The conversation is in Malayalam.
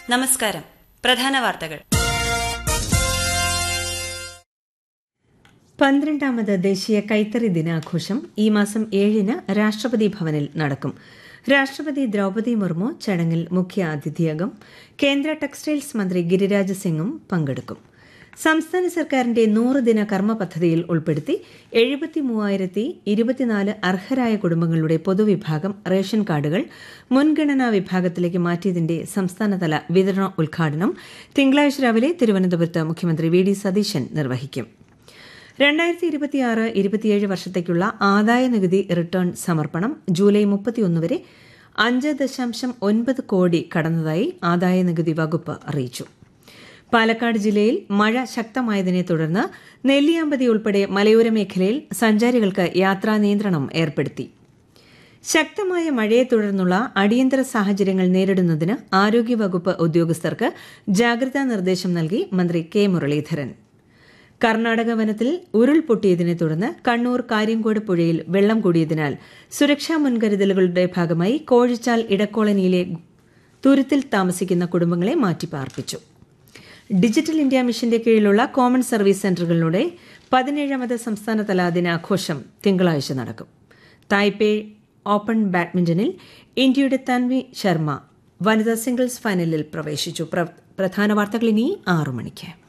നമസ്കാരം പ്രധാന വാർത്തകൾ പന്ത്രണ്ടാമത് ദേശീയ കൈത്തറി ദിനാഘോഷം ഈ മാസം ഏഴിന് രാഷ്ട്രപതി ഭവനിൽ നടക്കും രാഷ്ട്രപതി ദ്രൌപദി മുർമു ചടങ്ങിൽ മുഖ്യ അതിഥിയാകും കേന്ദ്ര ടെക്സ്റ്റൈൽസ് മന്ത്രി ഗിരിരാജ് സിംഗും പങ്കെടുക്കും സംസ്ഥാന സർക്കാരിന്റെ നൂറ് ദിന കർമ്മ പദ്ധതിയിൽ ഉൾപ്പെടുത്തി എഴുപത്തി മൂവായിരത്തി ഇരുപത്തിനാല് അർഹരായ കുടുംബങ്ങളുടെ പൊതുവിഭാഗം റേഷൻ കാർഡുകൾ മുൻഗണനാ വിഭാഗത്തിലേക്ക് മാറ്റിയതിന്റെ സംസ്ഥാനതല വിതരണ ഉദ്ഘാടനം തിങ്കളാഴ്ച രാവിലെ തിരുവനന്തപുരത്ത് മുഖ്യമന്ത്രി വി ഡി സതീശൻ നിർവഹിക്കും രണ്ടായിരത്തി ഇരുപത്തിയാറ് ഇരുപത്തിയേഴ് വർഷത്തേക്കുള്ള ആദായ നികുതി റിട്ടേൺ സമർപ്പണം ജൂലൈ മുപ്പത്തിയൊന്ന് വരെ അഞ്ച് ദശാംശം ഒൻപത് കോടി കടന്നതായി ആദായ നികുതി വകുപ്പ് അറിയിച്ചു പാലക്കാട് ജില്ലയിൽ മഴ ശക്തമായതിനെ തുടർന്ന് നെല്ലിയാമ്പതി ഉൾപ്പെടെ മലയോര മേഖലയിൽ സഞ്ചാരികൾക്ക് യാത്രാ നിയന്ത്രണം ഏർപ്പെടുത്തി ശക്തമായ മഴയെ തുടർന്നുള്ള അടിയന്തര സാഹചര്യങ്ങൾ നേരിടുന്നതിന് ആരോഗ്യവകുപ്പ് ഉദ്യോഗസ്ഥർക്ക് ജാഗ്രതാ നിർദ്ദേശം നൽകി മന്ത്രി കെ മുരളീധരൻ കർണാടക വനത്തിൽ ഉരുൾപൊട്ടിയതിനെ തുടർന്ന് കണ്ണൂർ കാര്യങ്കോട് പുഴയിൽ വെള്ളം കൂടിയതിനാൽ സുരക്ഷാ മുൻകരുതലുകളുടെ ഭാഗമായി കോഴിച്ചാൽ ഇടക്കോളനിയിലെ തുരുത്തിൽ താമസിക്കുന്ന കുടുംബങ്ങളെ മാറ്റിപ്പാർപ്പിച്ചു ഡിജിറ്റൽ ഇന്ത്യ മിഷന്റെ കീഴിലുള്ള കോമൺ സർവീസ് സെന്ററുകളിലൂടെ പതിനേഴാമത് സംസ്ഥാനതല ദിനാഘോഷം തിങ്കളാഴ്ച നടക്കും തായ്പേ ഓപ്പൺ ബാഡ്മിന്റണിൽ ഇന്ത്യയുടെ തൻവി ശർമ്മ വനിതാ സിംഗിൾസ് ഫൈനലിൽ പ്രവേശിച്ചു പ്രധാന വാർത്തകൾ ഇനി ആറു മണിക്ക്